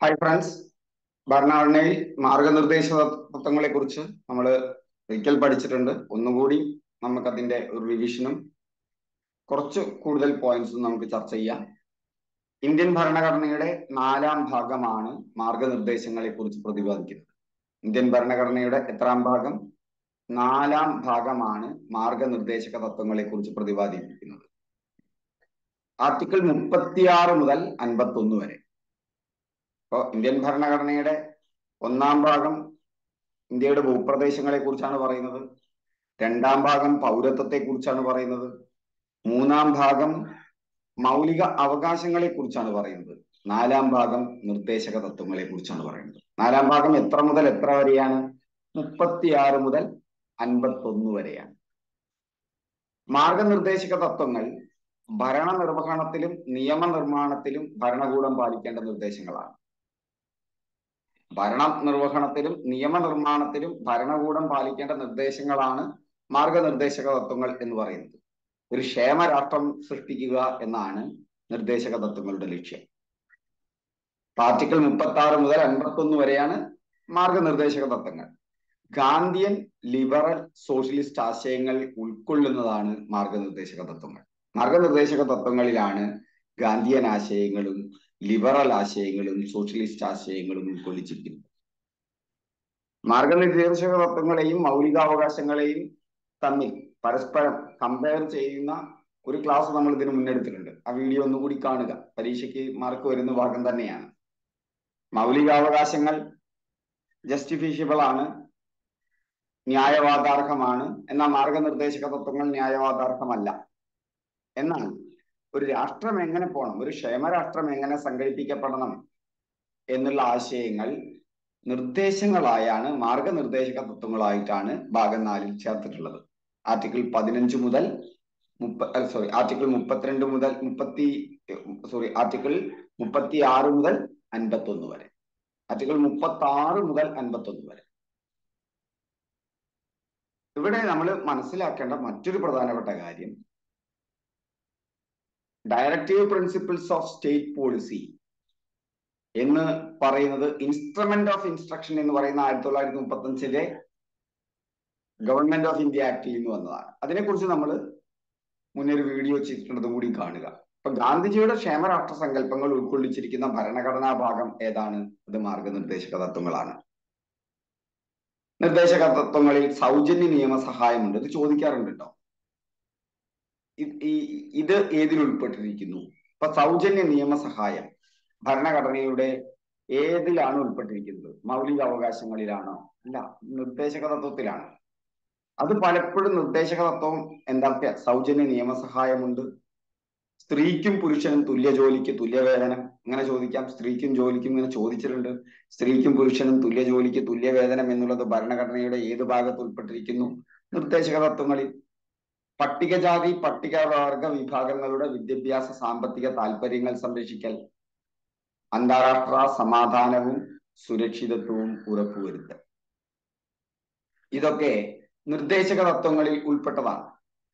hi friends ഭരണഘടനയിൽ മാർഗനിർദ്ദേശ തത്വങ്ങളെ കുറിച്ച് നമ്മൾ ഒരിക്കൽ പഠിച്ചിട്ടുണ്ട് ഒന്നുകൂടി നമുക്ക് അതിന്റെ ഒരു റിവിഷനും കുറച്ച് കൂടുതൽ പോയിന്റ്സും നമുക്ക് ചർച്ച ചെയ്യാം ഇന്ത്യൻ ഭരണഘടനയുടെ നാലാം ഭാഗമാണ് മാർഗനിർദ്ദേശങ്ങളെ കുറിച്ച് പ്രതിപാദിക്കുന്നത് ഇന്ത്യൻ ഭരണഘടനയുടെ എത്രാം ഭാഗം നാലാം ഭാഗമാണ് മാർഗനിർദ്ദേശക തത്വങ്ങളെ കുറിച്ച് പ്രതിപാദിപ്പിക്കുന്നത് ആർട്ടിക്കിൾ മുപ്പത്തിയാറ് മുതൽ അൻപത്തി ഒന്ന് വരെ ഇപ്പോ ഇന്ത്യൻ ഭരണഘടനയുടെ ഒന്നാം ഭാഗം ഇന്ത്യയുടെ ഭൂപ്രദേശങ്ങളെ കുറിച്ചാണ് പറയുന്നത് രണ്ടാം ഭാഗം പൗരത്വത്തെ കുറിച്ചാണ് പറയുന്നത് മൂന്നാം ഭാഗം മൗലിക അവകാശങ്ങളെ കുറിച്ചാണ് പറയുന്നത് നാലാം ഭാഗം നിർദ്ദേശക തത്വങ്ങളെ കുറിച്ചാണ് പറയുന്നത് നാലാം ഭാഗം എത്ര മുതൽ എത്ര വരെയാണ് മുപ്പത്തിയാറ് മുതൽ അൻപത്തി ഒന്ന് വരെയാണ് മാർഗനിർദ്ദേശക തത്വങ്ങൾ ഭരണനിർവഹണത്തിലും നിയമനിർമ്മാണത്തിലും ഭരണകൂടം പാലിക്കേണ്ട നിർദ്ദേശങ്ങളാണ് ഭരണ നിർവഹണത്തിലും നിയമനിർമ്മാണത്തിലും ഭരണകൂടം പാലിക്കേണ്ട നിർദ്ദേശങ്ങളാണ് മാർഗനിർദ്ദേശക തത്വങ്ങൾ എന്ന് പറയുന്നത് ഒരു ക്ഷേമരാഷ്ട്രം സൃഷ്ടിക്കുക എന്നാണ് നിർദ്ദേശക തത്വങ്ങളുടെ ലക്ഷ്യം ആർട്ടിക്കിൾ മുപ്പത്തി ആറ് മുതൽ അൻപത്തി ഒന്ന് വരെയാണ് മാർഗനിർദ്ദേശക തത്വങ്ങൾ ഗാന്ധിയൻ ലിബറൽ സോഷ്യലിസ്റ്റ് ആശയങ്ങൾ ഉൾക്കൊള്ളുന്നതാണ് മാർഗനിർദ്ദേശക തത്വങ്ങൾ മാർഗനിർദ്ദേശക തത്വങ്ങളിലാണ് ഗാന്ധിയൻ ആശയങ്ങളും ലിബറൽ ആശയങ്ങളും സോഷ്യലിസ്റ്റ് ആശയങ്ങളും ഉൾക്കൊള്ളിച്ചിരിക്കുന്നത് മാർഗനിർദ്ദേശക തത്വങ്ങളെയും മൗലികാവകാശങ്ങളെയും തമ്മിൽ പരസ്പരം കമ്പയർ ചെയ്യുന്ന ഒരു ക്ലാസ് നമ്മൾ ഇതിന് മുന്നെടുത്തിട്ടുണ്ട് ആ വീഡിയോ ഒന്നുകൂടി കാണുക പരീക്ഷയ്ക്ക് മാർക്ക് വരുന്ന ഭാഗം തന്നെയാണ് മൗലികാവകാശങ്ങൾ ജസ്റ്റിഫിഷ്യബിൾ ആണ് ന്യായവാദാർഹമാണ് എന്നാൽ മാർഗനിർദ്ദേശക തത്വങ്ങൾ ന്യായവാദാർഹമല്ല എന്നാൽ ഒരു രാഷ്ട്രം എങ്ങനെ പോകണം ഒരു ക്ഷേമരാഷ്ട്രം എങ്ങനെ സംഘടിപ്പിക്കപ്പെടണം എന്നുള്ള ആശയങ്ങൾ നിർദ്ദേശങ്ങളായാണ് മാർഗനിർദ്ദേശക തത്വങ്ങളായിട്ടാണ് ഭാഗം നാലിൽ ചേർത്തിട്ടുള്ളത് ആർട്ടിക്കിൾ പതിനഞ്ച് മുതൽ മുപ്പ സോറി ആർട്ടിക്കിൾ മുപ്പത്തിരണ്ട് മുതൽ മുപ്പത്തി സോറി ആർട്ടിക്കിൾ മുപ്പത്തി ആറ് മുതൽ അൻപത്തി ഒന്ന് വരെ ആർട്ടിക്കിൾ മുപ്പത്തി ആറ് മുതൽ അൻപത്തി ഒന്ന് വരെ ഇവിടെ നമ്മൾ മനസ്സിലാക്കേണ്ട മറ്റൊരു പ്രധാനപ്പെട്ട കാര്യം directive principles of state policy എന്ന് പറയുന്നത് ഇൻസ്ട്രുമെന്റ് ഓഫ് ഇൻസ്ട്രക്ഷൻ എന്ന് പറയുന്ന ആയിരത്തി തൊള്ളായിരത്തി മുപ്പത്തി അഞ്ചിലെ ഗവൺമെന്റ് ഓഫ് ഇന്ത്യ ആക്ടിൽ നിന്ന് വന്നതാണ് അതിനെക്കുറിച്ച് നമ്മൾ മുന്നേ ഒരു വീഡിയോ ചെയ്തിട്ടുള്ളത് കൂടി കാണുക അപ്പൊ ഗാന്ധിജിയുടെ ക്ഷേമരാഷ്ട്ര സങ്കല്പങ്ങൾ ഉൾക്കൊള്ളിച്ചിരിക്കുന്ന ഭരണഘടനാ ഭാഗം ഏതാണ് അത് മാർഗനിർദ്ദേശക തത്വങ്ങളാണ് നിർദ്ദേശക തത്വങ്ങളിൽ സൗജന്യ നിയമസഹായമുണ്ട് ഇത് ചോദിക്കാറുണ്ട് കേട്ടോ ഇത് ഏതിൽ ഉൾപ്പെട്ടിരിക്കുന്നു ഇപ്പൊ സൗജന്യ നിയമസഹായം ഭരണഘടനയുടെ ഏതിലാണ് ഉൾപ്പെട്ടിരിക്കുന്നത് മൗലിക അവകാശങ്ങളിലാണോ അല്ല നിർദ്ദേശക തത്വത്തിലാണ് അത് പലപ്പോഴും നിർദ്ദേശക തത്വം എന്താ സൗജന്യ നിയമസഹായമുണ്ട് സ്ത്രീക്കും പുരുഷനും തുല്യ ജോലിക്ക് തുല്യ വേതനം അങ്ങനെ ചോദിക്കാം സ്ത്രീക്കും ജോലിക്കും ഇങ്ങനെ ചോദിച്ചിട്ടുണ്ട് സ്ത്രീക്കും പുരുഷനും തുല്യ ജോലിക്ക് തുല്യ വേതനം എന്നുള്ളത് ഭരണഘടനയുടെ ഏത് ഭാഗത്ത് ഉൾപ്പെട്ടിരിക്കുന്നു നിർദ്ദേശക തത്വങ്ങളിൽ പട്ടികജാതി പട്ടികവർഗ വിഭാഗങ്ങളുടെ വിദ്യാഭ്യാസ സാമ്പത്തിക താല്പര്യങ്ങൾ സംരക്ഷിക്കൽ അന്താരാഷ്ട്ര സമാധാനവും സുരക്ഷിതത്വവും ഉറപ്പുവരുത്തൽ ഇതൊക്കെ നിർദ്ദേശക തത്വങ്ങളിൽ ഉൾപ്പെട്ടതാണ്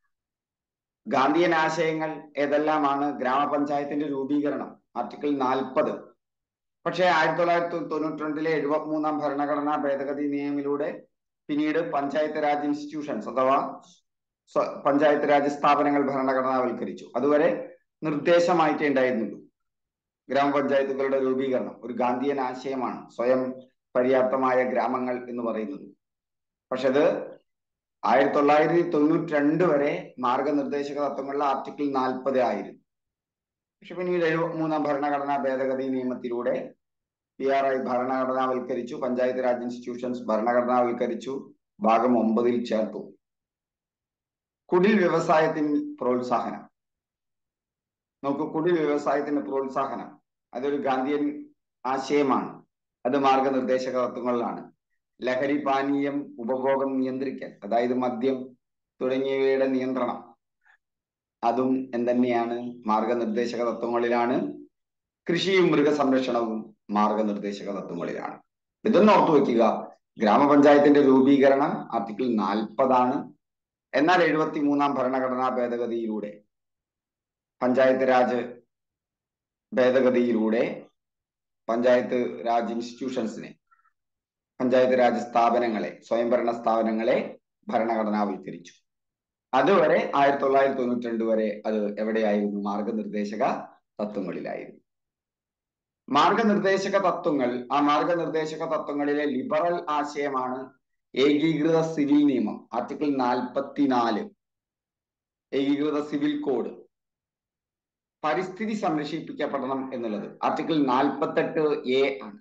ഗാന്ധിയൻ ആശയങ്ങൾ ഏതെല്ലാമാണ് ഗ്രാമപഞ്ചായത്തിന്റെ രൂപീകരണം ആർട്ടിക്കിൾ നാൽപ്പത് പക്ഷേ ആയിരത്തി തൊള്ളായിരത്തി തൊണ്ണൂറ്റി രണ്ടിലെ എഴുപത്തി മൂന്നാം ഭരണഘടനാ ഭേദഗതി നിയമത്തിലൂടെ പിന്നീട് പഞ്ചായത്ത് രാജ് ഇൻസ്റ്റിറ്റ്യൂഷൻസ് അഥവാ പഞ്ചായത്ത് രാജ് സ്ഥാപനങ്ങൾ ഭരണഘടനാവൽക്കരിച്ചു അതുവരെ നിർദ്ദേശമായിട്ടേ ഉണ്ടായിരുന്നുള്ളൂ ഗ്രാമപഞ്ചായത്തുകളുടെ രൂപീകരണം ഒരു ഗാന്ധിയൻ ആശയമാണ് സ്വയം പര്യാപ്തമായ ഗ്രാമങ്ങൾ എന്ന് പറയുന്നത് പക്ഷെ അത് ആയിരത്തി തൊള്ളായിരത്തി തൊണ്ണൂറ്റി രണ്ട് വരെ മാർഗനിർദ്ദേശക തത്വങ്ങളിലെ ആർട്ടിക്കിൾ നാൽപ്പത് ആയിരുന്നു പക്ഷെ പിന്നീട് എഴുപത്തി മൂന്നാം ഭരണഘടനാ ഭേദഗതി നിയമത്തിലൂടെ പി ആർ ഐ ഭരണഘടനാവൽക്കരിച്ചു പഞ്ചായത്ത് രാജ് ഇൻസ്റ്റിറ്റ്യൂഷൻസ് ഭരണഘടനാവൽക്കരിച്ചു ഭാഗം ഒമ്പതിൽ ചേർത്തു കുടിൽ വ്യവസായത്തിന് പ്രോത്സാഹനം നമുക്ക് കുടിൽ വ്യവസായത്തിന് പ്രോത്സാഹനം അതൊരു ഗാന്ധിയൻ ആശയമാണ് അത് മാർഗനിർദ്ദേശക തത്വങ്ങളിലാണ് ലഹരി പാനീയം ഉപഭോഗം നിയന്ത്രിക്കൽ അതായത് മദ്യം തുടങ്ങിയവയുടെ നിയന്ത്രണം അതും എന്തന്നെയാണ് മാർഗനിർദ്ദേശക തത്വങ്ങളിലാണ് കൃഷിയും മൃഗസംരക്ഷണവും മാർഗനിർദ്ദേശക തത്വങ്ങളിലാണ് ഇതൊന്ന് ഓർത്തു വെക്കുക ഗ്രാമപഞ്ചായത്തിന്റെ രൂപീകരണം ആർട്ടിക്കിൾ നാൽപ്പതാണ് എന്നാൽ എഴുപത്തി മൂന്നാം ഭരണഘടനാ ഭേദഗതിയിലൂടെ പഞ്ചായത്ത് രാജ് ഭേദഗതിയിലൂടെ പഞ്ചായത്ത് രാജ് ഇൻസ്റ്റിറ്റ്യൂഷൻസിനെ പഞ്ചായത്ത് രാജ് സ്ഥാപനങ്ങളെ സ്വയംഭരണ സ്ഥാപനങ്ങളെ ഭരണഘടനാവൽക്കരിച്ചു അതുവരെ ആയിരത്തി തൊള്ളായിരത്തി തൊണ്ണൂറ്റി രണ്ട് വരെ അത് എവിടെയായിരുന്നു മാർഗനിർദ്ദേശക തത്വങ്ങളിലായിരുന്നു മാർഗനിർദ്ദേശക തത്വങ്ങൾ ആ മാർഗനിർദ്ദേശക തത്വങ്ങളിലെ ലിബറൽ ആശയമാണ് ഏകീകൃത സിവിൽ നിയമം ആർട്ടിക്കിൾ നാൽപ്പത്തിനാല് ഏകീകൃത സിവിൽ കോഡ് പരിസ്ഥിതി സംരക്ഷിപ്പിക്കപ്പെടണം എന്നുള്ളത് ആർട്ടിക്കിൾ നാൽപ്പത്തെട്ട് എ ആണ്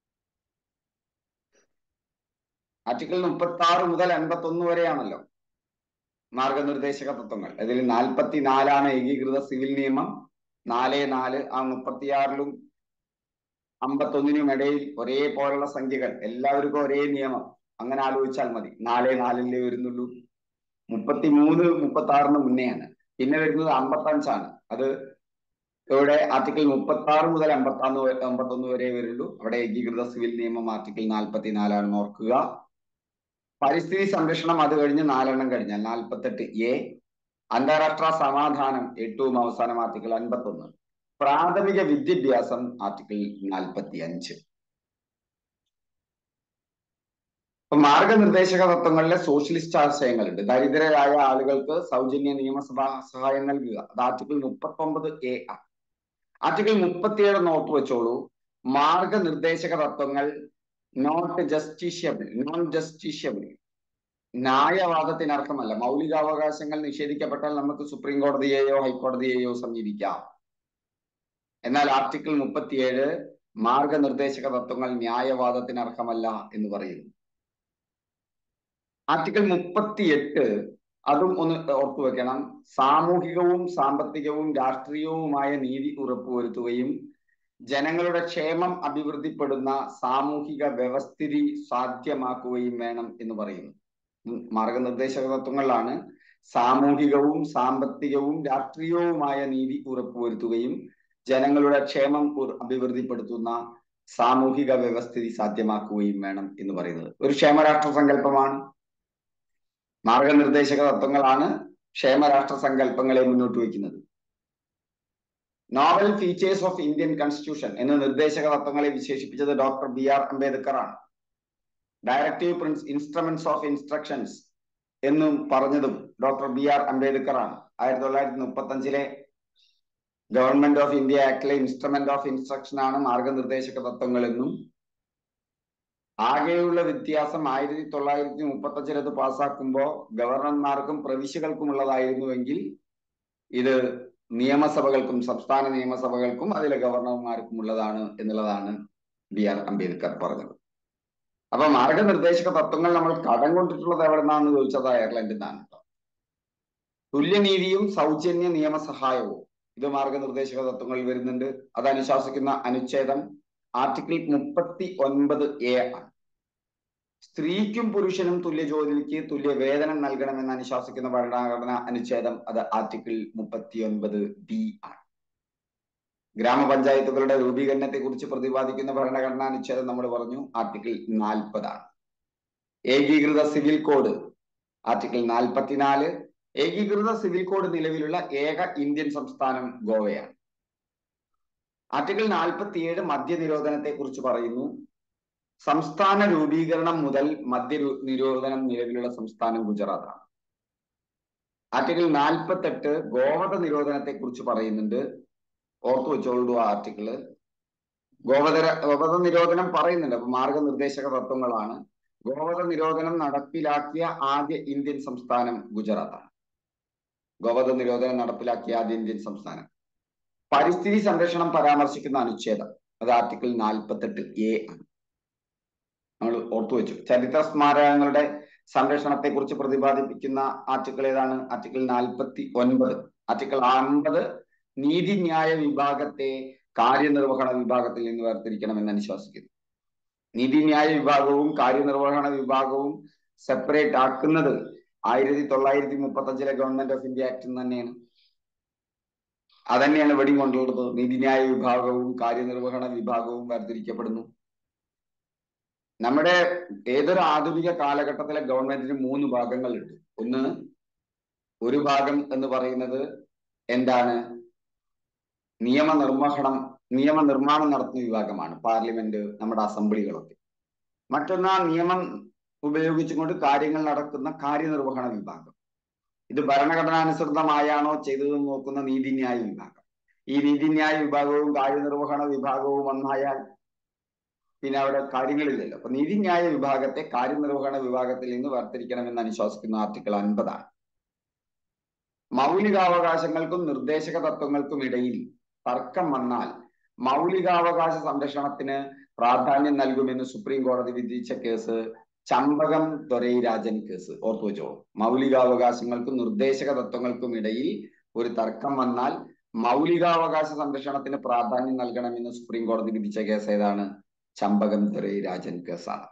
ആർട്ടിക്കിൾ മുപ്പത്തി ആറ് മുതൽ അൻപത്തി ഒന്ന് വരെയാണല്ലോ മാർഗനിർദ്ദേശക തത്വങ്ങൾ അതിൽ നാൽപ്പത്തിനാലാണ് ഏകീകൃത സിവിൽ നിയമം നാല് നാല് ആ മുപ്പത്തിയാറിലും അമ്പത്തൊന്നിനും ഇടയിൽ ഒരേപോലുള്ള സംഖ്യകൾ എല്ലാവർക്കും ഒരേ നിയമം അങ്ങനെ ആലോചിച്ചാൽ മതി നാല് നാലിലേ വരുന്നുള്ളൂ മുപ്പത്തി മൂന്ന് മുപ്പത്തി ആറിന് മുന്നെയാണ് പിന്നെ വരുന്നത് അമ്പത്തഞ്ചാണ് അത് ഇവിടെ ആർട്ടിക്കിൾ മുപ്പത്തി ആറ് മുതൽ അമ്പത്തി അമ്പത്തൊന്ന് വരെ വരുള്ളൂ അവിടെ ഏകീകൃത സിവിൽ നിയമം ആർട്ടിക്കിൾ നാൽപ്പത്തിനാലാണെന്ന് ഓർക്കുക പരിസ്ഥിതി സംരക്ഷണം അത് കഴിഞ്ഞ് നാലെണ്ണം കഴിഞ്ഞാൽ നാൽപ്പത്തെട്ട് എ അന്താരാഷ്ട്ര സമാധാനം ഏറ്റവും അവസാനം ആർട്ടിക്കിൾ അൻപത്തൊന്ന് പ്രാഥമിക വിദ്യാഭ്യാസം ആർട്ടിക്കിൾ നാൽപ്പത്തി അഞ്ച് മാർഗനിർദ്ദേശക തത്വങ്ങളിലെ സോഷ്യലിസ്റ്റ് ആശയങ്ങളുണ്ട് ദരിദ്രരായ ആളുകൾക്ക് സൗജന്യ നിയമസഭാ സഹായം നൽകുക അത് ആർട്ടിക്കിൾ മുപ്പത്തി ഒമ്പത് എ ആണ് ആർട്ടിക്കിൾ മുപ്പത്തിയേഴ് നോട്ട് വെച്ചോളൂ മാർഗനിർദ്ദേശക തത്വങ്ങൾ നോട്ട് ജസ്റ്റിഷ്യബിൾ നോൺ ജസ്റ്റിഷ്യബിൾ ന്യായവാദത്തിന് അർഹമല്ല മൗലികാവകാശങ്ങൾ നിഷേധിക്കപ്പെട്ടാൽ നമുക്ക് സുപ്രീം കോടതിയെയോ ഹൈക്കോടതിയെയോ സമീപിക്കാം എന്നാൽ ആർട്ടിക്കിൾ മുപ്പത്തിയേഴ് മാർഗനിർദ്ദേശക തത്വങ്ങൾ ന്യായവാദത്തിന് അർഹമല്ല എന്ന് പറയുന്നു ആർട്ടിക്കിൾ മുപ്പത്തിയെട്ട് അതും ഒന്ന് ഓർത്തു വെക്കണം സാമൂഹികവും സാമ്പത്തികവും രാഷ്ട്രീയവുമായ നീതി ഉറപ്പുവരുത്തുകയും ജനങ്ങളുടെ ക്ഷേമം അഭിവൃദ്ധിപ്പെടുന്ന സാമൂഹിക വ്യവസ്ഥിതി സാധ്യമാക്കുകയും വേണം എന്ന് പറയുന്നു മാർഗനിർദ്ദേശക തത്വങ്ങളിലാണ് സാമൂഹികവും സാമ്പത്തികവും രാഷ്ട്രീയവുമായ നീതി ഉറപ്പുവരുത്തുകയും ജനങ്ങളുടെ ക്ഷേമം അഭിവൃദ്ധിപ്പെടുത്തുന്ന സാമൂഹിക വ്യവസ്ഥിതി സാധ്യമാക്കുകയും വേണം എന്ന് പറയുന്നത് ഒരു ക്ഷേമരാഷ്ട്ര സങ്കല്പമാണ് മാർഗനിർദ്ദേശക തത്വങ്ങളാണ് ക്ഷേമരാഷ്ട്ര സങ്കല്പങ്ങളെ മുന്നോട്ട് വയ്ക്കുന്നത് novel features of Indian constitution എന്ന നിർദ്ദേശക തത്വങ്ങളെ വിശേഷിപ്പിച്ചത് ഡോക്ടർ ബി ആർ അംബേദ്കർ ആണ് directive prince instruments of instructions എന്നും പറഞ്ഞതും ഡോക്ടർ ബി ആർ അംബേദ്കർ ആണ് ആയിരത്തി തൊള്ളായിരത്തി മുപ്പത്തി അഞ്ചിലെ ഗവൺമെന്റ് ഓഫ് ഇന്ത്യ ആക്ടിലെ ഇൻസ്ട്രുമെന്റ് ഓഫ് ഇൻസ്ട്രക്ഷൻ ആണ് മാർഗനിർദ്ദേശക തത്വങ്ങൾ എന്നും ആകെയുള്ള വ്യത്യാസം ആയിരത്തി തൊള്ളായിരത്തി മുപ്പത്തി അഞ്ചിൽ അത് പാസ്സാക്കുമ്പോൾ ഗവർണർമാർക്കും പ്രവിശ്യകൾക്കുമുള്ളതായിരുന്നുവെങ്കിൽ ഇത് നിയമസഭകൾക്കും സംസ്ഥാന നിയമസഭകൾക്കും അതിലെ ഗവർണർമാർക്കും ഉള്ളതാണ് എന്നുള്ളതാണ് ബി ആർ അംബേദ്കർ പറഞ്ഞത് അപ്പൊ മാർഗനിർദ്ദേശക തത്വങ്ങൾ നമ്മൾ കടം കൊണ്ടിട്ടുള്ളത് എവിടെ നിന്നാന്ന് ചോദിച്ചത് അയർലൻഡിൽ നിന്നാണ് കേട്ടോ തുല്യനീതിയും സൗജന്യ നിയമസഹായവും ഇത് മാർഗനിർദ്ദേശക തത്വങ്ങളിൽ വരുന്നുണ്ട് അത് അനുശാസിക്കുന്ന അനുച്ഛേദം ആർട്ടിക്കിൾ മുപ്പത്തി ഒൻപത് എ ആണ് സ്ത്രീക്കും പുരുഷനും തുല്യ ജോലിക്ക് തുല്യ വേതനം നൽകണമെന്ന് അനുശാസിക്കുന്ന ഭരണഘടന അനുച്ഛേദം അത് ആർട്ടിക്കിൾ മുപ്പത്തി ഒൻപത് ബി ആണ് ഗ്രാമപഞ്ചായത്തുകളുടെ രൂപീകരണത്തെ കുറിച്ച് പ്രതിപാദിക്കുന്ന ഭരണഘടനാ അനുച്ഛേദം നമ്മൾ പറഞ്ഞു ആർട്ടിക്കിൾ നാൽപ്പതാണ് ഏകീകൃത സിവിൽ കോഡ് ആർട്ടിക്കിൾ നാൽപ്പത്തിനാല് ഏകീകൃത സിവിൽ കോഡ് നിലവിലുള്ള ഏക ഇന്ത്യൻ സംസ്ഥാനം ഗോവയാണ് ആർട്ടിക്കിൾ നാൽപ്പത്തിയേഴ് മദ്യനിരോധനത്തെ കുറിച്ച് പറയുന്നു സംസ്ഥാന രൂപീകരണം മുതൽ മദ്യ നിരോധനം നിലവിലുള്ള സംസ്ഥാനം ഗുജറാത്താണ് ആർട്ടിക്കിൾ നാൽപ്പത്തെട്ട് ഗോവധ നിരോധനത്തെ കുറിച്ച് പറയുന്നുണ്ട് ഓർത്തു വെച്ചോളൂ ആ ആർട്ടിക്കിള് ഗോവധ ഗോവധ നിരോധനം പറയുന്നുണ്ട് അപ്പൊ മാർഗനിർദ്ദേശക തത്വങ്ങളാണ് ഗോവധ നിരോധനം നടപ്പിലാക്കിയ ആദ്യ ഇന്ത്യൻ സംസ്ഥാനം ഗുജറാത്താണ് ഗോവധ നിരോധനം നടപ്പിലാക്കിയ ആദ്യ ഇന്ത്യൻ സംസ്ഥാനം പരിസ്ഥിതി സംരക്ഷണം പരാമർശിക്കുന്ന അനുച്ഛേദം അത് ആർട്ടിക്കിൾ നാൽപ്പത്തെട്ട് എ ആണ് നമ്മൾ ഓർത്തു വെച്ചു ചരിത്ര സ്മാരകങ്ങളുടെ സംരക്ഷണത്തെ കുറിച്ച് പ്രതിപാദിപ്പിക്കുന്ന ആർട്ടിക്കിൾ ഏതാണ് ആർട്ടിക്കിൾ നാൽപ്പത്തി ഒൻപത് ആർട്ടിക്കിൾ അമ്പത് നീതിന്യായ വിഭാഗത്തെ കാര്യനിർവഹണ വിഭാഗത്തിൽ നിന്ന് വേർതിരിക്കണമെന്ന് അനുശാസിക്കുന്നു നീതിന്യായ വിഭാഗവും കാര്യനിർവഹണ വിഭാഗവും സെപ്പറേറ്റ് ആക്കുന്നത് ആയിരത്തി തൊള്ളായിരത്തി മുപ്പത്തി അഞ്ചിലെ ഗവൺമെന്റ് ഓഫ് ഇന്ത്യ ആക്ട് തന്നെയാണ് അതന്നെയാണ് ഇവിടെയും കൊണ്ടുള്ളത് നീതിന്യായ വിഭാഗവും കാര്യനിർവഹണ വിഭാഗവും വേർതിരിക്കപ്പെടുന്നു നമ്മുടെ ഏതൊരു ആധുനിക കാലഘട്ടത്തിലെ ഗവൺമെന്റിന് മൂന്ന് ഭാഗങ്ങളുണ്ട് ഒന്ന് ഒരു ഭാഗം എന്ന് പറയുന്നത് എന്താണ് നിയമനിർവഹണം നിയമനിർമ്മാണം നടത്തുന്ന വിഭാഗമാണ് പാർലമെന്റ് നമ്മുടെ അസംബ്ലികളൊക്കെ മറ്റൊന്ന് ആ നിയമം ഉപയോഗിച്ചുകൊണ്ട് കാര്യങ്ങൾ നടക്കുന്ന കാര്യനിർവഹണ വിഭാഗം ഇത് ഭരണഘടനാനുസൃതമായാണോ ചെയ്തതെന്ന് നോക്കുന്ന നീതിന്യായ വിഭാഗം ഈ നീതിന്യായ വിഭാഗവും കാര്യനിർവഹണ വിഭാഗവും ഒന്നായാൽ പിന്നെ അവിടെ കാര്യങ്ങളില്ലല്ലോ അപ്പൊ നീതിന്യായ വിഭാഗത്തെ കാര്യനിർവഹണ വിഭാഗത്തിൽ നിന്ന് വേർതിരിക്കണമെന്ന് അനുശാസിക്കുന്ന ആർട്ടിക്കിൾ അൻപതാണ് മൗലികാവകാശങ്ങൾക്കും നിർദ്ദേശക തത്വങ്ങൾക്കും ഇടയിൽ തർക്കം വന്നാൽ മൗലികാവകാശ സംരക്ഷണത്തിന് പ്രാധാന്യം നൽകുമെന്ന് സുപ്രീം കോടതി വിധിച്ച കേസ് ചമ്പകം ദൊരൈരാജൻ കേസ് ഓർത്തു വെച്ചോ മൗലികാവകാശങ്ങൾക്കും നിർദ്ദേശക തത്വങ്ങൾക്കും ഇടയിൽ ഒരു തർക്കം വന്നാൽ മൗലികാവകാശ സംരക്ഷണത്തിന് പ്രാധാന്യം നൽകണമെന്ന് സുപ്രീം കോടതി വിധിച്ച കേസ് ഏതാണ് ചമ്പകം ദൊരൈരാജൻ കേസാണ്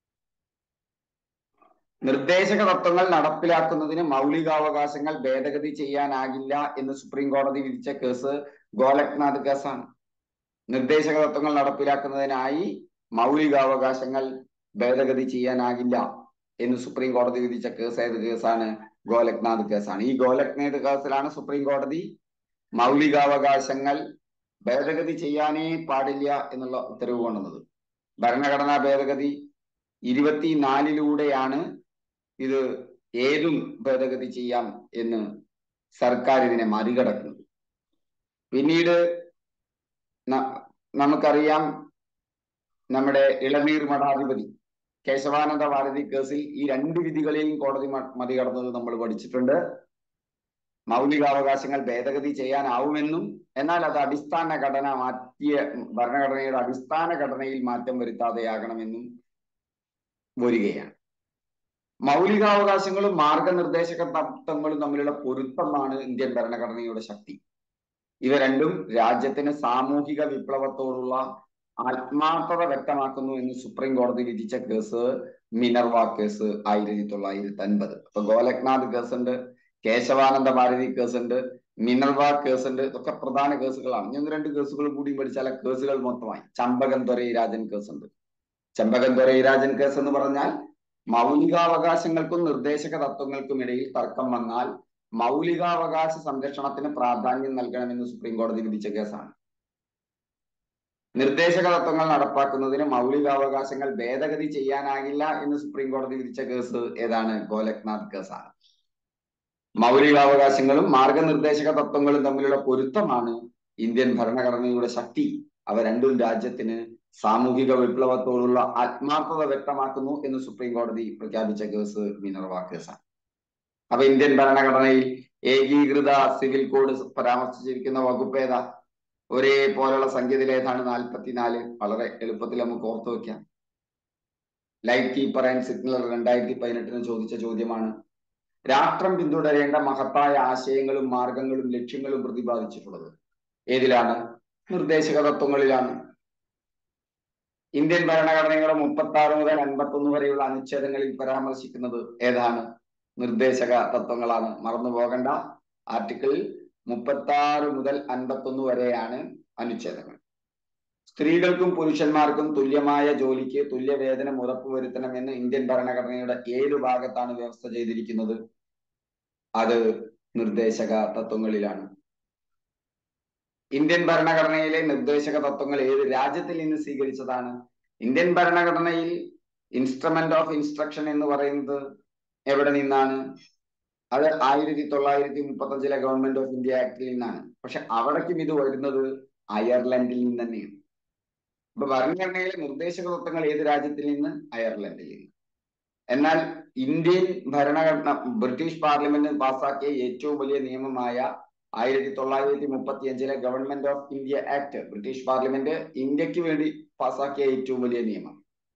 നിർദ്ദേശക തത്വങ്ങൾ നടപ്പിലാക്കുന്നതിന് മൗലികാവകാശങ്ങൾ ഭേദഗതി ചെയ്യാനാകില്ല എന്ന് സുപ്രീം കോടതി വിധിച്ച കേസ് ഗോലക്നാഥ് കേസാണ് നിർദ്ദേശക തത്വങ്ങൾ നടപ്പിലാക്കുന്നതിനായി മൗലികാവകാശങ്ങൾ ഭേദഗതി ചെയ്യാനാകില്ല എന്ന് സുപ്രീം കോടതി വിധിച്ച കേസ് ഏത് കേസാണ് ഗോലക്നാഥ് കേസാണ് ഈ ഗോലക്നാഥ് കേസിലാണ് സുപ്രീം കോടതി മൗലികാവകാശങ്ങൾ ഭേദഗതി ചെയ്യാനേ പാടില്ല എന്നുള്ള ഉത്തരവ് കൊണ്ടുവന്നത് ഭരണഘടനാ ഭേദഗതി ഇരുപത്തിനാലിലൂടെയാണ് ഇത് ഏതും ഭേദഗതി ചെയ്യാം എന്ന് സർക്കാർ ഇതിനെ മറികടക്കുന്നത് പിന്നീട് നമുക്കറിയാം നമ്മുടെ ഇളനീർ മഠാധിപതി കേശവാനന്ദ ഭാരതി കേസിൽ ഈ രണ്ട് വിധികളെയും കോടതി മറികടന്നത് നമ്മൾ പഠിച്ചിട്ടുണ്ട് മൗലികാവകാശങ്ങൾ ഭേദഗതി ചെയ്യാനാവുമെന്നും എന്നാൽ അത് അടിസ്ഥാന ഘടന മാറ്റിയ ഭരണഘടനയുടെ അടിസ്ഥാന ഘടനയിൽ മാറ്റം വരുത്താതെയാകണമെന്നും വരികയാണ് മൗലികാവകാശങ്ങളും മാർഗനിർദ്ദേശക തത്വങ്ങളും തമ്മിലുള്ള പൊരുത്തമാണ് ഇന്ത്യൻ ഭരണഘടനയുടെ ശക്തി ഇവ രണ്ടും രാജ്യത്തിന് സാമൂഹിക വിപ്ലവത്തോടുള്ള ആത്മാർത്ഥത വ്യക്തമാക്കുന്നു എന്ന് സുപ്രീം കോടതി വിധിച്ച കേസ് മിനർവ കേസ് ആയിരത്തി തൊള്ളായിരത്തി അൻപത് അപ്പൊ ഗോലക്നാഥ് കേസ് ഉണ്ട് കേശവാനന്ദ ഭാരതി കേസ് ഉണ്ട് മിനർവ കേസ് ഉണ്ട് ഇതൊക്കെ പ്രധാന കേസുകളാണ് ഞാൻ രണ്ട് കേസുകൾ കൂടി പഠിച്ചാൽ കേസുകൾ മൊത്തമായി ചമ്പകം ദൊരൈരാജൻ കേസ് ഉണ്ട് ചമ്പകം ദൊരൈരാജൻ കേസ് എന്ന് പറഞ്ഞാൽ മൗലികാവകാശങ്ങൾക്കും നിർദ്ദേശക തത്വങ്ങൾക്കും ഇടയിൽ തർക്കം വന്നാൽ മൗലികാവകാശ സംരക്ഷണത്തിന് പ്രാധാന്യം നൽകണമെന്ന് സുപ്രീം കോടതി വിധിച്ച കേസാണ് നിർദ്ദേശക തത്വങ്ങൾ നടപ്പാക്കുന്നതിന് മൗലികാവകാശങ്ങൾ ഭേദഗതി ചെയ്യാനാകില്ല എന്ന് സുപ്രീം കോടതി വിധിച്ച കേസ് ഏതാണ് ഗോലക്നാഥ് കേസാണ് മൗലികാവകാശങ്ങളും മാർഗനിർദ്ദേശക തത്വങ്ങളും തമ്മിലുള്ള പൊരുത്തമാണ് ഇന്ത്യൻ ഭരണഘടനയുടെ ശക്തി അവ രണ്ടും രാജ്യത്തിന് സാമൂഹിക വിപ്ലവത്തോടുള്ള ആത്മാർത്ഥത വ്യക്തമാക്കുന്നു എന്ന് സുപ്രീം കോടതി പ്രഖ്യാപിച്ച കേസ് മിനർവ കേസാണ് അപ്പൊ ഇന്ത്യൻ ഭരണഘടനയിൽ ഏകീകൃത സിവിൽ കോഡ് പരാമർശിച്ചിരിക്കുന്ന വകുപ്പ് ഏതാ ഒരേ പോലുള്ള സംഖ്യത്തിൽ ഏതാണ് നാൽപ്പത്തിനാല് വളരെ എളുപ്പത്തിൽ നമുക്ക് ഓർത്തു വെക്കാം ലൈറ്റ് കീപ്പർ ആൻഡ് സിഗ്നൽ രണ്ടായിരത്തി പതിനെട്ടിന് ചോദിച്ച ചോദ്യമാണ് രാഷ്ട്രം പിന്തുടരേണ്ട മഹത്തായ ആശയങ്ങളും മാർഗങ്ങളും ലക്ഷ്യങ്ങളും പ്രതിപാദിച്ചിട്ടുള്ളത് ഏതിലാണ് നിർദ്ദേശക തത്വങ്ങളിലാണ് ഇന്ത്യൻ ഭരണഘടനയുടെ മുപ്പത്തി ആറ് മുതൽ അൻപത്തി ഒന്ന് വരെയുള്ള അനുച്ഛേദങ്ങളിൽ പരാമർശിക്കുന്നത് ഏതാണ് നിർദ്ദേശക തത്വങ്ങളാണ് മറന്നു പോകേണ്ട ആർട്ടിക്കിൾ മുപ്പത്തി ആറ് മുതൽ അൻപത്തൊന്ന് വരെയാണ് അനുച്ഛേദങ്ങൾ സ്ത്രീകൾക്കും പുരുഷന്മാർക്കും തുല്യമായ ജോലിക്ക് തുല്യ വേതനം ഉറപ്പുവരുത്തണമെന്ന് ഇന്ത്യൻ ഭരണഘടനയുടെ ഏത് ഭാഗത്താണ് വ്യവസ്ഥ ചെയ്തിരിക്കുന്നത് അത് നിർദ്ദേശക തത്വങ്ങളിലാണ് ഇന്ത്യൻ ഭരണഘടനയിലെ നിർദ്ദേശക തത്വങ്ങൾ ഏത് രാജ്യത്തിൽ നിന്ന് സ്വീകരിച്ചതാണ് ഇന്ത്യൻ ഭരണഘടനയിൽ ഇൻസ്ട്രുമെന്റ് ഓഫ് ഇൻസ്ട്രക്ഷൻ എന്ന് പറയുന്നത് എവിടെ നിന്നാണ് അത് ആയിരത്തി തൊള്ളായിരത്തി മുപ്പത്തി അഞ്ചിലെ ഗവൺമെന്റ് ഓഫ് ഇന്ത്യ ആക്ടിൽ നിന്നാണ് പക്ഷെ അവിടേക്കും ഇത് വരുന്നത് അയർലൻഡിൽ നിന്ന് തന്നെയാണ് ഇപ്പൊ ഭരണഘടനയിലെ നിർദ്ദേശക തത്വങ്ങൾ ഏത് രാജ്യത്തിൽ നിന്ന് അയർലൻഡിൽ നിന്ന് എന്നാൽ ഇന്ത്യൻ ഭരണഘടന ബ്രിട്ടീഷ് പാർലമെന്റ് പാസാക്കിയ ഏറ്റവും വലിയ നിയമമായ ആയിരത്തി തൊള്ളായിരത്തി മുപ്പത്തി അഞ്ചിലെ government of India act British parliament ഇന്ത്യക്ക് വേണ്ടി പാസാക്കിയ ഏറ്റവും വലിയ നിയമം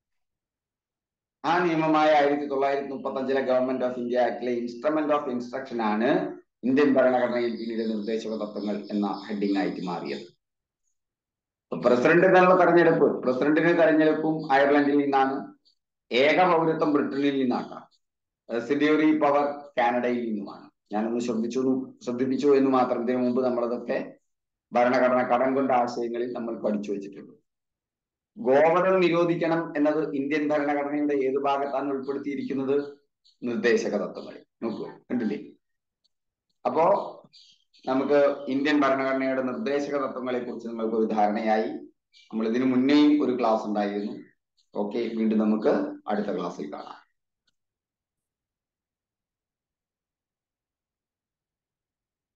ആ നിയമമായ ആയിരത്തി തൊള്ളായിരത്തി മുപ്പത്തി അഞ്ചിലെ ഗവൺമെന്റ് ഓഫ് ഇന്ത്യ ആക്ടിലെ ഇൻസ്ട്രുമെന്റ് ഓഫ് ഇൻസ്ട്രക്ഷൻ ആണ് ഇന്ത്യൻ ഭരണഘടനയിൽ പിന്നീട് നിർദ്ദേശക തത്വങ്ങൾ എന്ന ഹെഡിങ് ആയിട്ട് മാറിയത് പ്രസിഡന്റിനുള്ള തെരഞ്ഞെടുപ്പ് പ്രസിഡന്റിന് തെരഞ്ഞെടുപ്പും അയർലൻഡിൽ നിന്നാണ് ഏക പൗരത്വം ബ്രിട്ടനിൽ നിന്നാണ് റെസിഡ്യൂറി പവർ കാനഡയിൽ നിന്നുമാണ് ഞാനൊന്ന് ശ്രദ്ധിച്ചു ശ്രദ്ധിപ്പിച്ചു എന്ന് മാത്രം ഇതിനു മുമ്പ് നമ്മളതൊക്കെ ഭരണഘടന കടം കൊണ്ട ആശയങ്ങളിൽ നമ്മൾ പഠിച്ചു വെച്ചിട്ടുണ്ട് ഗോവധം നിരോധിക്കണം എന്നത് ഇന്ത്യൻ ഭരണഘടനയുടെ ഏത് ഭാഗത്താണ് ഉൾപ്പെടുത്തിയിരിക്കുന്നത് നിർദ്ദേശക തത്വങ്ങളിൽ നോക്കൂ കണ്ടില്ലേ അപ്പോ നമുക്ക് ഇന്ത്യൻ ഭരണഘടനയുടെ നിർദ്ദേശക തത്വങ്ങളെ കുറിച്ച് നിങ്ങൾക്ക് ഒരു ധാരണയായി നമ്മൾ ഇതിനു മുന്നേയും ഒരു ക്ലാസ് ഉണ്ടായിരുന്നു ഓക്കെ വീണ്ടും നമുക്ക് അടുത്ത ക്ലാസ്സിൽ കാണാം